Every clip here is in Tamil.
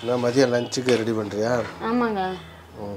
என்ன மதியம் லஞ்சுக்கு ரெடி பண்ணுறியா ஆமாங்க ம்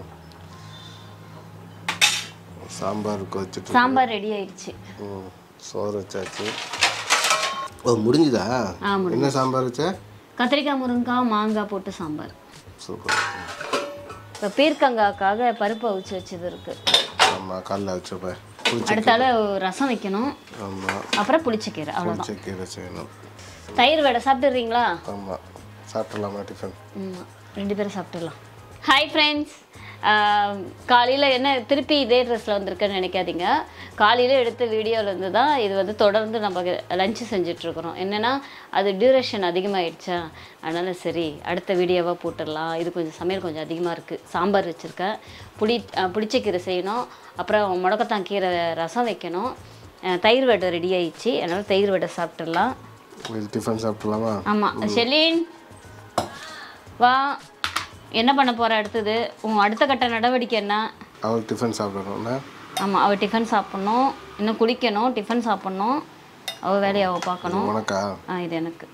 சாம்பார் கொதிச்சுட்டு சாம்பார் ரெடி ஆயிடுச்சு ம் சோறு வச்சாச்சு ஓ முடிஞ்சுதா ஆ, முடிஞ்சுது. என்ன சாம்பார் வச்ச கத்திரிக்காய் முருங்கைக்காய் மாங்காய் போட்டு சாம்பார் சூப்பர் இப்போ பீர்க்கங்காய்க்காக பருப்பு அவிச்சு வச்சது இருக்கு ஆமாம் காலைல வச்சப்ப புளிச்ச அடுத்தால ரசம் வைக்கணும் ஆமாம் அப்புறம் புளிச்சக்கீரை அவ்வளோதான் புளிச்ச கீரை செய்யணும் தயிர் வடை சாப்பிட்டுறீங்களா ஆமாம் சாப்பிட்றலாமா டிஃபன் ஆமாம் ரெண்டு பேரும் சாப்பிட்டுடலாம் ஹாய் ஃப்ரெண்ட்ஸ் காலையில் என்ன திருப்பி இதே ட்ரெஸ்ஸில் வந்திருக்கேன்னு நினைக்காதீங்க காலையில் எடுத்த வீடியோலேருந்து தான் இது வந்து தொடர்ந்து நம்ம லஞ்சு செஞ்சிட்ருக்குறோம் என்னென்னா அது டியூரேஷன் அதிகமாகிடுச்சா அதனால் சரி அடுத்த வீடியோவாக போட்டுடலாம் இது கொஞ்சம் சமையல் கொஞ்சம் அதிகமாக இருக்குது சாம்பார் வச்சுருக்கேன் புளி அஹ், புளிச்சக்கீரை செய்யணும் அப்புறம் முடக்கத்தான் கீரை ரசம் வைக்கணும் அஹ், தயிர் வடை ரெடி ஆயிடுச்சு அதனால் தயிர் வடை சாப்பிட்டுடலாம் இது டிஃபன் சாப்பிட்லாமா ஆமாம் ஷெலின் வா என்ன பண்ண போற அடுத்தது உன் அடுத்த கட்ட நடவடிக்கை என்ன அவள் டிஃபன் சாப்பிடணும்னா ஆமாம் அவள் டிஃபன் சாப்பிட்ணும் இன்னும் குளிக்கணும் டிஃபன் சாப்பிட்ணும் அவள் வேலையை அவள் பார்க்கணும் உனக்கா ஆ இது எனக்கு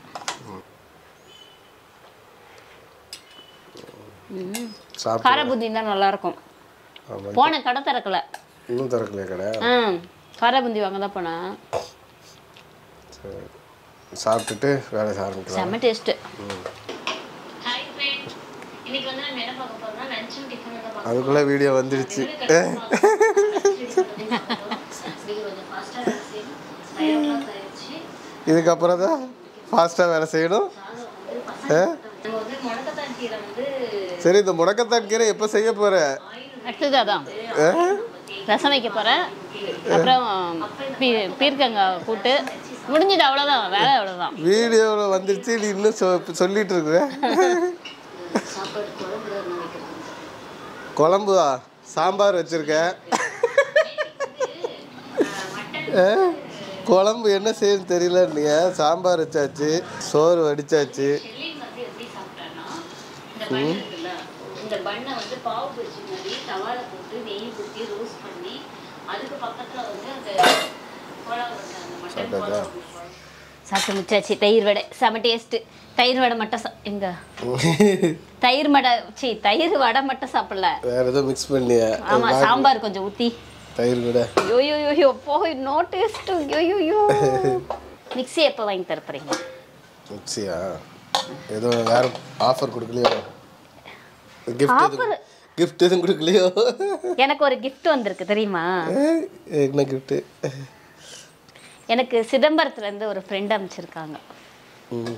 சாப்பிட்டு கார புத்தி தான் நல்லாயிருக்கும் ஆமாம் போன கடை திறக்கல இன்னும் திறக்கலையா கடை ஆ கார புந்தி வாங்க தான் போனேன் சரி சாப்பிட்டுட்டு வேலை ஆரம்பிக்கலாம் செம்ம டேஸ்ட்டு ம் இன்னைக்கு வந்து நம்ம என்ன பார்க்க போறோம்னா லஞ்சும் டிஃபனும் தான் அதுக்குள்ளே வீடியோ வந்துடுச்சு இதுக்கப்புறம் தான் ஃபாஸ்ட்டாக வேலை செய்யணும் ஆ? சரி இந்த முடக்கத்தான் கீரை எப்போ செய்ய போகிற அடுத்தது அதான் ரசம் வைக்க போகிறேன் அப்புறம் பீ பீர்க்கங்காய் கூட்டு முடிஞ்சது அவ்வளோதான் வேலை அவ்வளோதான் வீடியோவில் வந்துடுச்சு நீ இன்னும் சொ சொல்லிட்டு இருக்கிற குழம்புவா சாம்பார் வச்சிருக்க ஆ? குழம்பு என்ன செய்யணும் தெரியல நீ சாம்பார் வச்சாச்சு சோறு வடிச்சாச்சு இந்த பண்ணை வந்து பாவு பொரிச்சு மாதிரி தவால போட்டு நெய் ஊற்றி ரோஸ்ட் பண்ணி அதுக்கு பக்கத்தில் வந்து அந்த கோலா உருண்டை, அந்த மட்டன் கோலா உருண்டை. சாப்பிட்டு முச்சாச்சு தயிர் வடை செம டேஸ்ட்டு தயிர் வடை மட்டும் சா- எங்க தயிர் வடை சி தயிர் வடை மட்டும் சாப்பிடல வேற ஏதோ மிக்ஸ் பண்ணியா ஆமா சாம்பார் கொஞ்சம் ஊற்றி தயிர் கூட ஐயோ ஐயோ போய் நோ டேஸ்ட் ஐயோ மிக்ஸி எப்போ வாங்கி தரப்போறீங்க மிக்ஸியா ஏதோ வேற ஆஃபர் கொடுக்கலையோ கிஃப்ட் எதுவும் கிஃப்ட் எதுவும் கொடுக்கலையோ எனக்கு ஒரு gift வந்திருக்கு தெரியுமா என்ன கிஃப்ட்டு எனக்கு சிதம்பரத்துல இருந்து ஒரு ஃப்ரெண்ட் அமைச்சிருக்காங்க ம்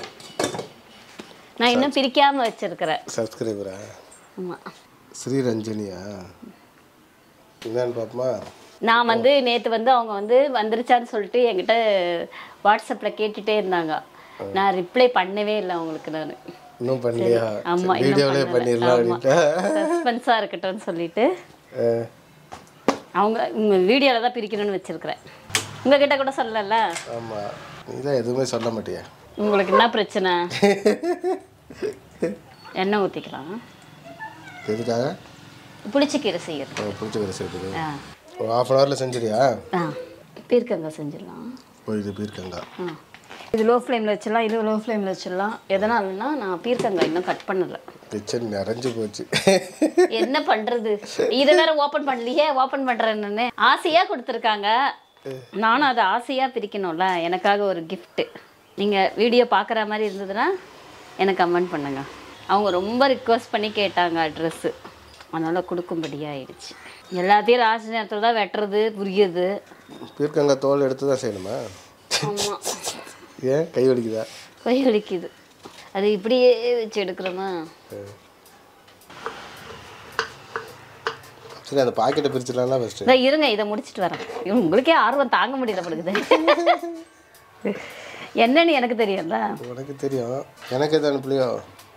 நான் இன்னும் பிரிக்காம வச்சிருக்கிறேன் சப்ஸ்கிரைபரா ஆமா ஸ்ரீரஞ்சனியா என்னன்னு பாப்போமா நான் வந்து நேத்து வந்து அவங்க வந்து வந்துருச்சான்னு சொல்லிட்டு என்கிட்ட வாட்ஸ்அப்ல கேட்டுட்டே இருந்தாங்க நான் ரிப்ளை பண்ணவே இல்லை அவங்களுக்கு நான் இன்னும் பண்ணலையா ஆமா வீடியோவிலே பண்ணிடலாம் அப்படின்ட்டு சஸ்பென்ஸா இருக்கட்டும்னு சொல்லிட்டு அஹ், அவங்க உங்க வீடியோல தான் பிரிக்கணும்னு வச்சிருக்கிறேன் உங்ககிட்ட கூட சொல்லல ஆமா நீ தான் எதுவுமே சொல்ல மாட்டியா உங்களுக்கு என்ன பிரச்சனை எண்ணெய் ஊற்றிக்கலாம் எதுக்காக புளிச்சக்கீரை செய்யறது உனக்கு பிடிச்ச கரை சேர்த்துக்கு ஆ ஒரு ஹாஃப் அன் ஹவரில் செஞ்சிடியா ஆ பீர்க்கங்காய் செஞ்சிடலாம் ஓ இது பீர்க்கங்க ஆ இது லோ ஃப்ளேமில் வச்சிடலாம் இது லோ ஃப்ளேமில் வச்சிடலாம் எதனாலனா நான் பீர்க்கங்காய் இன்னும் கட் பண்ணலை கிச்சன் நிறைஞ்சு போச்சு என்ன பண்ணுறது இதை வேற ஓப்பன் பண்ணலையே ஓப்பன் பண்ணுறேன்னு ஆசையாக கொடுத்துருக்காங்க நானும் அதை ஆசையாக பிரிக்கணும்ல எனக்காக ஒரு gift நீங்கள் வீடியோ பார்க்குற மாதிரி இருந்ததுன்னா எனக்கு கமெண்ட் பண்ணுங்க அவங்க ரொம்ப ரிக்வஸ்ட் பண்ணி கேட்டாங்க அட்ரெஸ்ஸு அதனால் கொடுக்கும்படியாக ஆயிடுச்சு எல்லாத்தையும் ராசி நேரத்தில் தான் வெட்டுறது புரியுது பீர்க்கங்க தோல் எடுத்து தான் செய்யணுமா ஆமாம் ஏன் கை வலிக்குதா கை வலிக்குது அது இப்படியே வச்சு எடுக்கிறோமா சரி அந்த பாக்கெட்டை பிரிச்சிடலாம்னா ஃபஸ்ட்டு இதோ இருங்க இதை முடிச்சிட்டு வரேன் இவன் உங்களுக்கே ஆர்வம் தாங்க முடியல படுக்குது என்னன்னு எனக்கு தெரியும்ல உனக்கு தெரியும் எனக்கு எது அனுப்பலையோ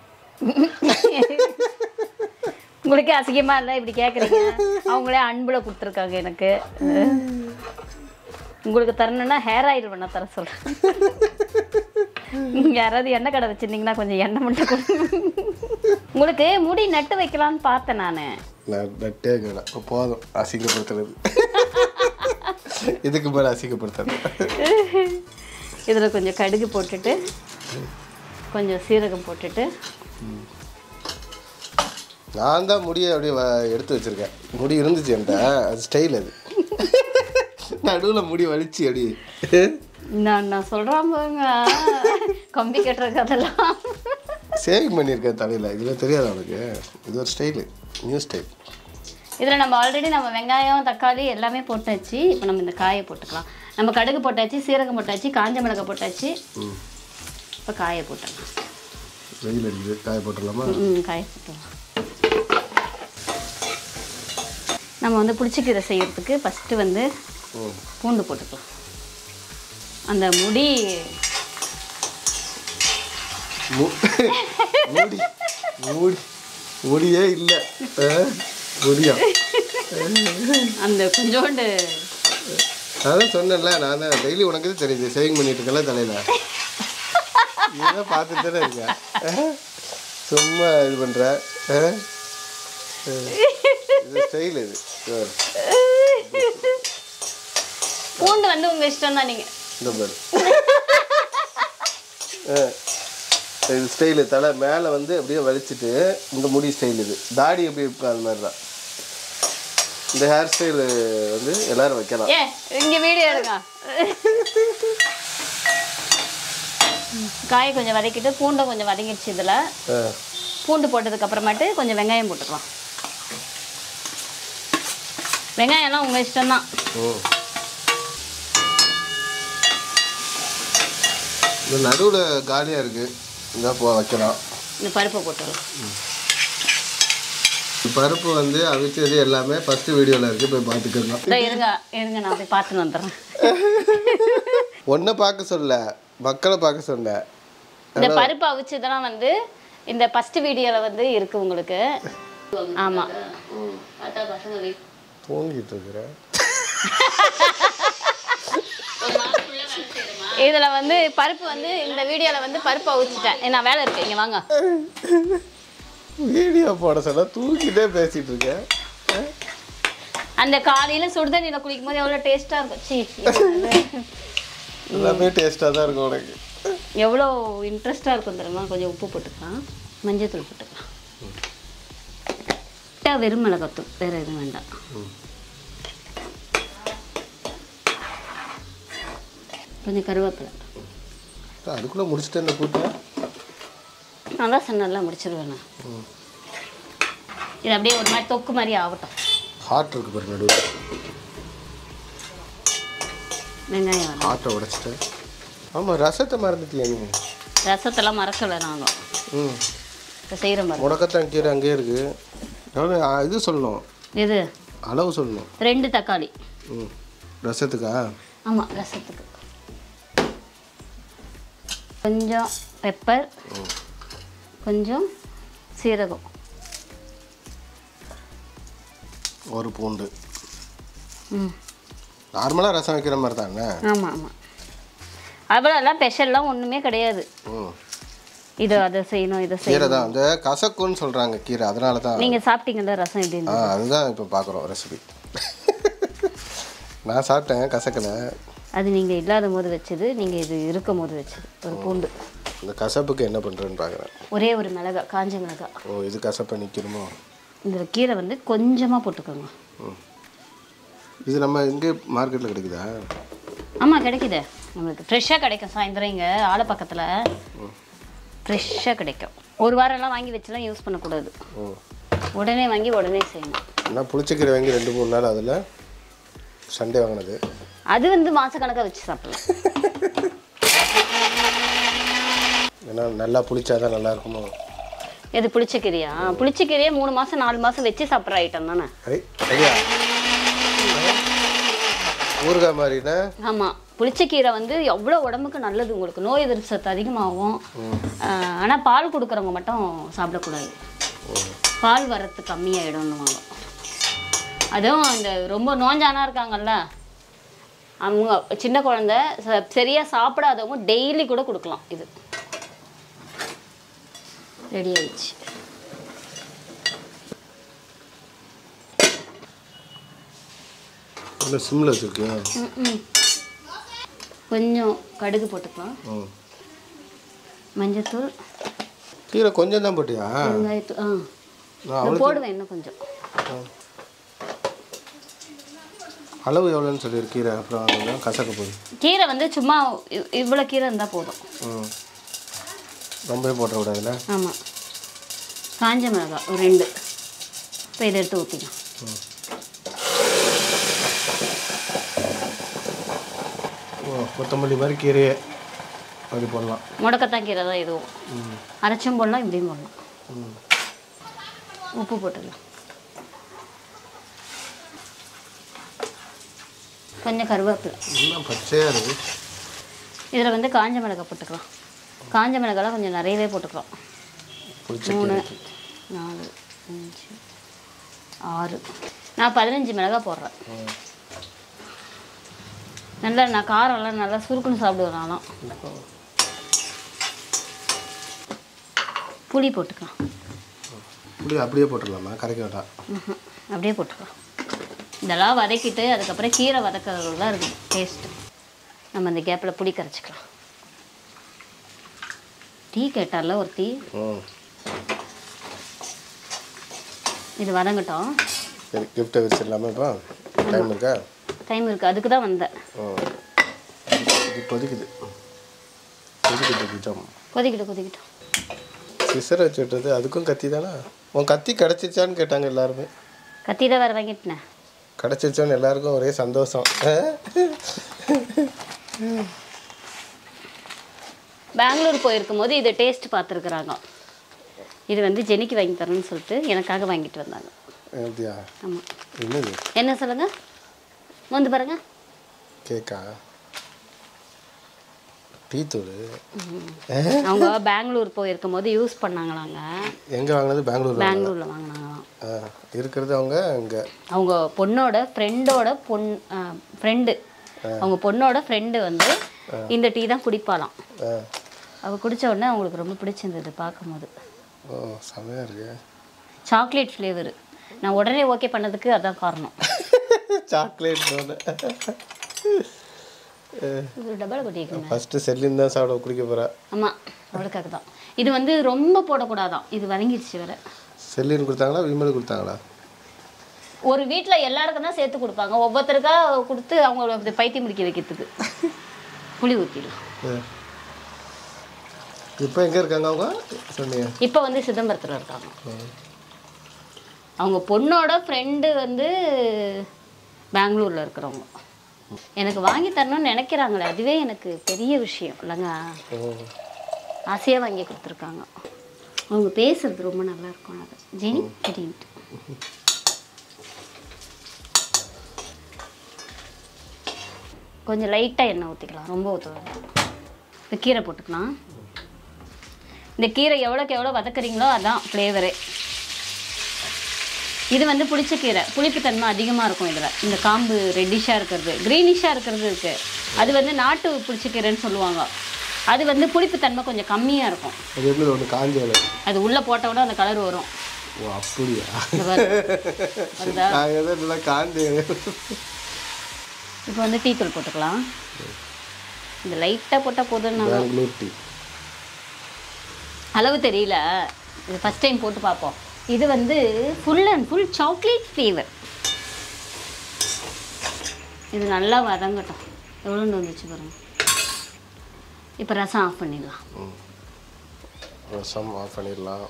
உங்களுக்கே அசிங்கமா இல்லை இப்படி கேட்குறீங்க அவங்களே அன்புல கொடுத்துருக்காங்க எனக்கு உங்களுக்கு தரணும்னா ஹேர் ஆயில் பண்ண தர சொல்கிறேன் யாராவது எண்ணெய் கடை வச்சிருந்தீங்கன்னா கொஞ்சம் எண்ணெய் மட்டும் கொடுங்க உங்களுக்கு முடி நட்டு வைக்கலான்னு பார்த்தேன் நான் நான் நட்டே கேடா போதும் அசிங்கப்படுத்துறது இதுக்கு மேலே அசிங்கப்படுத்துறது இதில் கொஞ்சம் கடுகு போட்டுட்டு கொஞ்சம் சீரகம் போட்டுட்டு நான் தான் முடியை அப்படியே வ- எடுத்து வச்சிருக்கேன் முடி இருந்துச்சு என்கிட்ட அது ஸ்டைல் அது நடுவில் முடி வலிச்சு அப்படியே நான் நான் சொல்கிறேன் பாருங்க கம்பி கட்டுற கதெல்லாம் சேவிங் பண்ணியிருக்கேன் தலையில் இதெல்லாம் தெரியாது அவனுக்கு இது ஒரு ஸ்டைலு நியூ ஸ்டைல் இதில் நம்ம ஆல்ரெடி நம்ம வெங்காயம் தக்காளி எல்லாமே போட்டாச்சு இப்போ நம்ம இந்த காயை போட்டுக்கலாம் நம்ம கடுகு போட்டாச்சு சீரகம் போட்டாச்சு காஞ்ச மிளகாய் போட்டாச்சு ம் இப்போ காயை போட்டுடலாம் வெயில் அடிக்குது காய போட்டுடலாமா ம் காயை போட்டுடலாம் நம்ம வந்து புளிச்சக்கீரை செய்யறதுக்கு ஃபஸ்ட்டு வந்து ம் பூண்டு போட்டுக்கலாம் அந்த முடி மு- முடி முடி முடியே இல்லை முடியா அந்த கொஞ்சோண்டு அதான் சொன்னேன்ல நான் தான் டெய்லி உனக்கு தான் தெரியுது சேவிங் பண்ணிட்டு இருக்கல தலையில் நீதான் பார்த்துட்டு தானே இருக்க அஹ்? சும்மா இது பண்ணுற இது ஸ்டைல் இது இது பாரு. பூண்டு வந்து உங்கள் இஷ்டம் தான் நீங்கள் இந்த பாரு அஹ். இது ஸ்டைலு தலை மேலே வந்து அப்படியே வலிச்சிட்டு இந்த முடி ஸ்டைல் இது தாடி எப்படி இருக்கும் அது மாதிரி தான் இந்த ஹேர் ஸ்டைலு வந்து எல்லாரும் வைக்கலாம் ஏ இங்கே வீடியோ எடுங்க காயை கொஞ்சம் வதக்கிட்டு பூண்டை கொஞ்சம் வதங்கிடுச்சு இதில் அஹ். பூண்டு போட்டதுக்கு அப்புறமேட்டு கொஞ்சம் வெங்காயம் போட்டுக்கலாம் வெங்காயம்லாம் உங்கள் இஷ்டம்தான் ம் இந்த நடுவில் காலியாக இருக்குது இந்த போ வைக்கலாம் இந்த பருப்பை போட்டுடலாம் பருப்பு வந்து அவிச்சது எல்லாமே ஃபஸ்ட்டு வீடியோவில் இருக்குது போய் பார்த்துக்கலாம் இதோ இருங்க இருங்க நான் போய் பார்த்துன்னு வந்துடுறேன் ஒன்றை பார்க்க சொல்ல மக்களை பார்க்க சொன்னேன் இந்த பருப்பு அவிச்சதெல்லாம் வந்து இந்த ஃபர்ஸ்ட் வீடியோவில் வந்து இருக்கு உங்களுக்கு ஆமாம் தூங்கிட்டு இருக்கிறேன் இதில் வந்து பருப்பு வந்து இந்த வீடியோவில் வந்து பருப்பு அவிச்சிட்டேன் நான் வேலை இருக்கு இங்கே வாங்க வீடியோ போட சொல்ல தூங்கிட்டே பேசிகிட்டு இருக்கேன் அந்த காலையில் சுடுதண்ணியில் குளிக்கும் போது எவ்வளோ டேஸ்ட்டாக இருக்கும் சீ எல்லாமே டேஸ்ட்டாக தான் இருக்கும் உனக்கு எவ்வளோ இன்ட்ரெஸ்ட்டாக இருக்கும் தெரியுமா கொஞ்சம் உப்பு போட்டுக்கலாம் மஞ்சத்தூள் போட்டுக்கலாம் லைட்டாக வெறும் மிளகாத்தூள் வேறு எதுவும் வேண்டாம் கொஞ்சம் கருவேப்பிலை அதுக்குள்ளே முடிச்சுட்டு இந்த கூட்டம் நான் தான் சொன்னேன்ல முடிச்சிருவேன் நான் இது அப்படியே ஒரு மாதிரி தொக்கு மாதிரி ஆகட்டும் ஹார்ட் இருக்கு பாரு நடுவில் வெங்காயம் வேணும் ஹார்ட்டை உடைச்சிட்டேன் ஆமாம் ரசத்தை மறந்துட்டியா நீ ரசத்தெல்லாம் மறக்கலை நாங்கள் ம் இப்போ செய்கிற மாதிரி முடக்கத்தான் கீரை அங்கேயே இருக்குது எவ்வளோ ஆ, இது சொல்லணும் இது அளவு சொல்லணும் ரெண்டு தக்காளி ம் ரசத்துக்கா ஆமாம் ரசத்துக்கு கொஞ்சம் பெப்பர் கொஞ்சம் சீரகம் ஒரு பூண்டு ம் நார்மலாக ரசம் வைக்கிற மாதிரி தானே ஆமாம் ஆமாம் அவ்வளோலாம் ஸ்பெஷல்லாம் ஒன்றுமே கிடையாது ம் இது அதை செய்யணும் இதை கீரை செய்யணும் தான் இந்த கசக்குன்னு சொல்கிறாங்க கீரை அதனால தான் நீங்கள் சாப்பிட்டீங்கல்ல ரசம் எப்படி ஆ அதுதான் இப்போ பார்க்குறோம் ரெசிபி நான் சாப்பிட்டேன் கசக்கலை அது நீங்கள் இல்லாத போது வச்சது நீங்கள் இது இருக்கும் போது வச்சது ஒரு பூண்டு இந்த கசப்புக்கு என்ன பண்ணுறேன்னு பார்க்குறேன் ஒரே ஒரு மிளகா காஞ்ச மிளகா ஓ இது கசப்பை நிற்கணுமோ இந்த கீரை வந்து கொஞ்சமாக போட்டுக்கோங்க ம் இது நம்ம எங்கே மார்க்கெட்டில் கிடைக்குதா ஆமாம் கிடைக்குதே நம்மளுக்கு ஃப்ரெஷ்ஷாக கிடைக்கும் சாயந்தரம் இங்கே ஆலை பக்கத்தில் ஃப்ரெஷ்ஷாக கிடைக்கும் ஒரு வாரம்லாம் வாங்கி வச்சுலாம் யூஸ் பண்ணக்கூடாது ஓ உடனே வாங்கி உடனே செய்யணும் நான் புளிச்சக்கீரை வாங்கி ரெண்டு மூணு நாள் அதில் சண்டே வாங்கினது அது வந்து மாதக்கணக்காக வச்சு சாப்பிடலாம் ஏன்னா நல்லா புளிச்சாதான் நல்லா இருக்குமோ எது புளிச்சக்கீரையா புளிச்சக்கீரையே மூணு மாதம் நாலு மாதம் வச்சு சாப்பிட்ற ஐட்டம் தானே ஐ சரியா ஊறுகாய் மாதிரினா ஆமாம் புளிச்சக்கீரை வந்து எவ்வளோ உடம்புக்கு நல்லது உங்களுக்கு நோய் எதிர்ப்பு சத்து அதிகமாகும் ஆனால் பால் கொடுக்குறவங்க மட்டும் சாப்பிடக்கூடாது பால் வரத்து கம்மியாயிடும்னுவாங்க அதுவும் இந்த ரொம்ப நோஞ்சானா இருக்காங்கல்ல அவங்க சின்ன குழந்தை ச- சரியா சாப்பிடாதவங்க டெய்லி கூட கொடுக்கலாம் இது ரெடி ஆயிடுச்சு இல்லை சிம்மில் வச்சுருக்கியா ம்ம். கொஞ்சம் கடுகு போட்டுக்கலாம் ம் மஞ்சத்தூள் கீரை கொஞ்சம் தான் போட்டியா வெங்காயத்து ஆ நான் இது போடுவேன் இன்னும் கொஞ்சம் அளவு எவ்வளோன்னு சொல்லியிரு கீரை அப்புறம் அதெல்லாம் கசக்க போகுது கீரை வந்து சும்மா இவ்- இவ்வளோ கீரை இருந்தால் போதும் ம் ரொம்பவே போட்டக்கூடாதுல்ல ஆமாம் காஞ்ச மிளகாய் ஒரு ரெண்டு இப்போ இதை எடுத்து ஊற்றிக்கலாம் ஓ கொத்தமல்லி மாதிரி கீரையே அப்படி போடலாம் முடக்கத்தான் கீரை தான் இதுவும் ம் அரைச்சும் போடலாம் இப்படியும் போடலாம் ம் உப்பு போட்டுடலாம் கொஞ்சம் கருவேப்பிலை எல்லாம் பச்சையாக இருக்குது இதில் வந்து காஞ்ச மிளகாய் போட்டுக்கலாம் காஞ்ச மிளகாலாம் கொஞ்சம் நிறையவே போட்டுக்கலாம் பிடிச்ச மூணு கீரைக்கு நாலு அஞ்சு ஆறு நான் பதினஞ்சு மிளகாய் போடுறேன் ம். நல்லா நான் காரம்லாம் நல்லா சுருக்குன்னு சாப்பிடுவேன் நான்லாம் புளி போட்டுக்கலாம் புளி அப்படியே போட்டுடலாமா கரைக்க வேண்டாம் ம்ஹும். அப்படியே போட்டுக்கலாம் இதெல்லாம் வதக்கிட்டு அதுக்கப்புறம் கீரை வதக்கிறது தான் இருக்குது டேஸ்ட்டு நம்ம இந்த கேப்பில் புளி கரைச்சிக்கலாம் டீ கேட்டால ஒரு டீ ம் இது வதங்கட்டும் சரி கிஃப்ட்டை வச்சிடலாமா இப்போ டைம் இருக்கா டைம் இருக்குது அதுக்கு தான் வந்தேன் ம் இது கொதிக்குது கொதிக்குது கொஞ்சம் கொதிக்கிட்டு கொதிக்கிட்டோம் சிசரை வச்சு விட்டது அதுக்கும் கத்தி தானே உன் கத்தி கிடச்சிச்சான்னு கேட்டாங்க எல்லாருமே கத்தி தான் வேறு வாங்கிட்டேன் கிடச்சிச்சோன்னு எல்லாருக்கும் ஒரே சந்தோஷம் பெங்களூர் போயிருக்கும் போது இதை டேஸ்ட் பார்த்துருக்குறாங்க இது வந்து ஜெனிக்கு வாங்கி தரேன்னு சொல்லிட்டு எனக்காக வாங்கிட்டு வந்தாங்க அப்படியா ஆமாம் என்னது என்ன சொல்லுங்க வந்து பாருங்க கேக்கா டீ தூள் அவங்க பெங்களூர் போயிருக்கும் போது யூஸ் பண்ணாங்களாங்க எங்கே வாங்கினது பெங்களூர் பெங்களூரில் வாங்கினாங்களாம் இருக்கிறது அவங்க இங்கே அவங்க பொண்ணோட ஃப்ரெண்டோட பொண் ஃப்ரெண்டு அவங்க பொண்ணோட ஃப்ரெண்டு வந்து இந்த டீ தான் குடிப்பாளாம் அவ குடிச்ச உடனே அவங்களுக்கு ரொம்ப பிடிச்சிருந்தது பார்க்கும்போது ஓ செமையாக இருக்கு சாக்லேட் ஃப்ளேவர் நான் உடனே ஓகே பண்ணதுக்கு அதான் காரணம் சாக்லேட் ஒன்று இது டபுள் கொட்டிக்கணும் ஃபஸ்ட்டு செல்லின் தான் சாப்பிட குடிக்க போகிறா ஆமாம் அவளுக்காக தான் இது வந்து ரொம்ப போடக்கூடாதான் இது வதங்கிடுச்சு வேற செல்லின் கொடுத்தாங்களா விமல் கொடுத்தாங்களா ஒரு வீட்டில் எல்லாருக்கும் தான் சேர்த்து கொடுப்பாங்க ஒவ்வொருத்தருக்கா கொடுத்து அவங்கள பைத்தியம் முடிக்க வைக்கிறதுக்கு புளி ஊற்றிடலாம் இப்போ எங்கே இருக்காங்க அவங்க சொன்னீங்க இப்போ வந்து சிதம்பரத்தில் இருக்காங்க அவங்க பொண்ணோட ஃப்ரெண்டு வந்து பெங்களூரில் இருக்கிறவங்க எனக்கு வாங்கி தரணும்னு நினைக்கிறாங்களே அதுவே எனக்கு பெரிய விஷயம் இல்லைங்க ம். ஆசையாக வாங்கி கொடுத்துருக்காங்க அவங்க பேசுறது ரொம்ப நல்லா இருக்கும் அது ஜெனி அப்படின்ட்டு கொஞ்சம் லைட்டாக எண்ணெய் ஊற்றிக்கலாம் ரொம்ப ஊற்ற வேண்டாம் இந்த கீரை போட்டுக்கலாம் இந்த கீரை எவ்வளோக்கு எவ்வளோ வதக்குறீங்களோ அதான் ஃப்ளேவரே இது வந்து புளிச்ச கீரை புளிப்புத்தன்மை அதிகமாக இருக்கும் இதில் இந்த காம்பு ரெட்டிஷாக இருக்கிறது க்ரீனிஷாக இருக்கிறது இருக்குது அது வந்து நாட்டு புளிச்சக்கீரைன்னு சொல்லுவாங்க அது வந்து புளிப்புத்தன்மை கொஞ்சம் கம்மியாக இருக்கும் அது எப்படி ஒன்று காஞ்ச இலை அது உள்ளே போட்ட உடனே அந்த கலர் வரும் ஓ அப்படியா இந்த பாரு. வருதா நான் எதோ நல்லா காஞ்ச இலை இப்போ வந்து டீ தூள் போட்டுக்கலாம் இந்த லைட்டாக போட்டால் போதும் நான் பெங்களூர் டீ அளவு தெரியல இது ஃபஸ்ட் டைம் போட்டு பார்ப்போம் இது வந்து full and full chocolate flavour இது நல்லா வதங்கட்டும் எவ்வளோன்னு வந்துச்சு பாருங்க இப்போ ரசம் ஆஃப் பண்ணிடலாம் ரசம் ஆஃப் பண்ணிடலாம்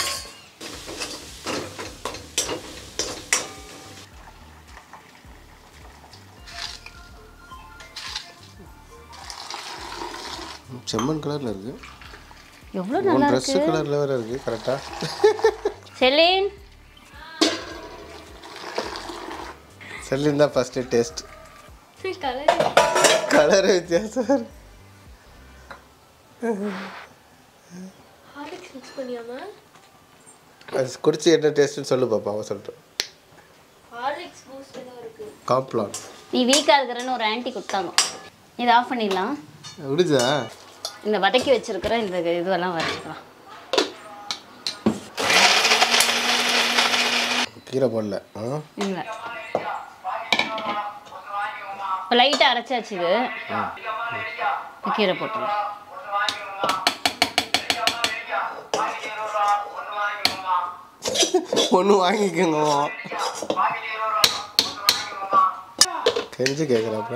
செம்மண் கலரில் இருக்கு எவ்வளோ உன் நல்லா ட்ரெஸ்ஸு இருக்கு கலரில் வேறு இருக்கு கரெக்டாக செலின் செல்லின் தான் ஃபஸ்ட்டு டேஸ்ட் கலர் வித்தியாசம் இருக்கு. அது குடிச்சு என்ன டேஸ்ட்டுன்னு சொல்லு பாப்பா அவன் சொல்லிட்டு காம்ப்ளான் நீ வீக்காக இருக்கிறன்னு ஒரு ஆன்ட்டி கொடுத்தாங்க இதை ஆஃப் பண்ணிடலாம் விடுதா இந்த வதக்கி வச்சிருக்கிற இந்த இதுவெல்லாம் வச்சுக்கலாம் கீரை போடல ஆ இல்லை இப்போ லைட்டாக அரைச்சாச்சு இது இப்போ கீரை போட்டுருலாம் ஒன்று வாங்கிக்கோங்க கெஞ்சி கேட்குறாப்புல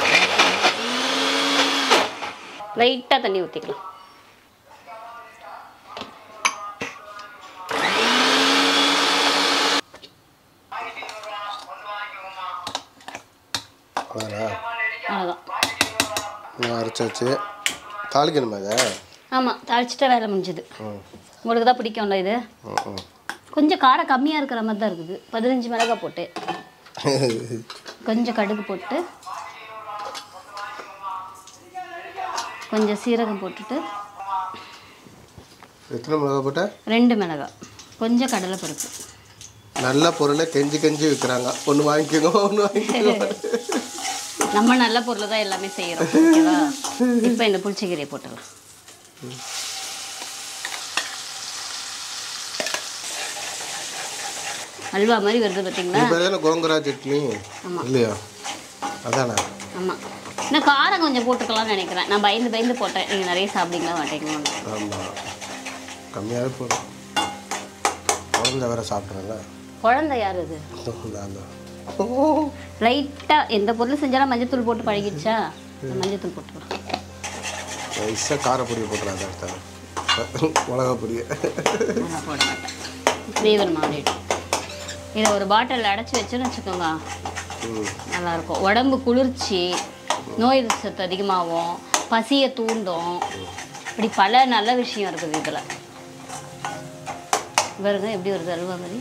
லைட்டாக தண்ணி ஊற்றிக்கலாம் அவ்வளோதான் அவ்வளோதான் நான் அரைச்சாச்சு தாளிக்கணுமா இதை ஆமாம் தாளிச்சிட்டா வேலை முடிஞ்சுது ம் உங்களுக்கு தான் பிடிக்கும்ல இது ம், ம் கொஞ்சம் காரம் கம்மியாக இருக்கிற மாதிரி தான் இருக்குது பதினஞ்சு மிளகாய் போட்டு கொஞ்சம் கடுகு போட்டு கொஞ்சம் சீரகம் போட்டுட்டு எத்தனை மிளகா போட்ட ரெண்டு மிளகாய் கொஞ்சம் கடலை பருப்பு நல்ல பொருளை கெஞ்சி கெஞ்சி விற்கிறாங்க ஒன்று வாங்கிக்கோங்க ஒன்று வாங்கிக்கோங்க நம்ம நல்ல பொருளை தான் எல்லாமே செய்கிறோம் ஓகேவா இப்போ இந்த புளிச்சக்கீரையை போட்டுடலாம் அல்வா மாதிரி வருது பார்த்தீங்களா இப்போ தானே கோங்கரா சட்னி இல்லையா அதானே ஆமாம் இன்னும் காரம் கொஞ்சம் போட்டுக்கலாம்னு நினைக்கிறேன் நான் பயந்து பயந்து போட்டேன் நீங்கள் நிறைய சாப்பிட்டீங்களா மாட்டீங்களா ஆமாம் கம்மியாகவே போடும் குழந்தை வேற சாப்பிட்றேன்ல குழந்தை யார் இது நான் தான் லைட்டாக எந்த பொருள் செஞ்சாலும் மஞ்சத்தூள் போட்டு பழகிடுச்சா நான் மஞ்சத்தூள் போட்டுக்கலாம் நைஸாக காரப்பொடியை போட்டுறாங்க அடுத்த மிளகா பொடியை நான் போட மாட்டேன் ஃப்ளேவர் மாறிடும் இதை ஒரு பாட்டில் அடைச்சி வச்சுன்னு வச்சுக்கோங்க ம் நல்லாயிருக்கும் உடம்பு குளிர்ச்சி நோய் எதிர்ப்பு சத்து அதிகமாகும் பசியை தூண்டும் இப்படி பல நல்ல விஷயம் இருக்குது இதில் பாருங்க எப்படி வருது அல்வா மாதிரி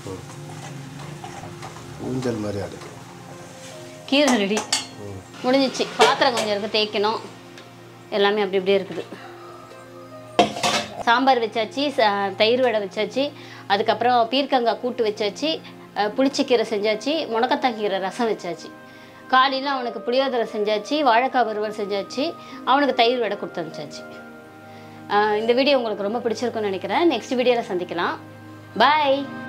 ஊஞ்சல் மாதிரி ஆடு கீரை ரெடி முடிஞ்சிச்சு பாத்திரம் கொஞ்சம் இருக்குது தேய்க்கணும் எல்லாமே அப்படி இப்படியே இருக்குது சாம்பார் வச்சாச்சு ச- தயிர் வடை வச்சாச்சு அதுக்கப்புறம் பீர்க்கங்காய் கூட்டு வச்சாச்சு அஹ், புளிச்சக்கீரை செஞ்சாச்சு முடக்கத்தான் கீரை ரசம் வச்சாச்சு காலையில் அவனுக்கு புளியோதரை செஞ்சாச்சு வாழைக்காய் வறுவல் செஞ்சாச்சு அவனுக்கு தயிர் வடை கொடுத்து அனுப்பிச்சாச்சு அஹ், இந்த வீடியோ உங்களுக்கு ரொம்ப பிடிச்சிருக்குன்னு நினைக்கிறேன் நெக்ஸ்ட் வீடியோவில் சந்திக்கலாம் பாய்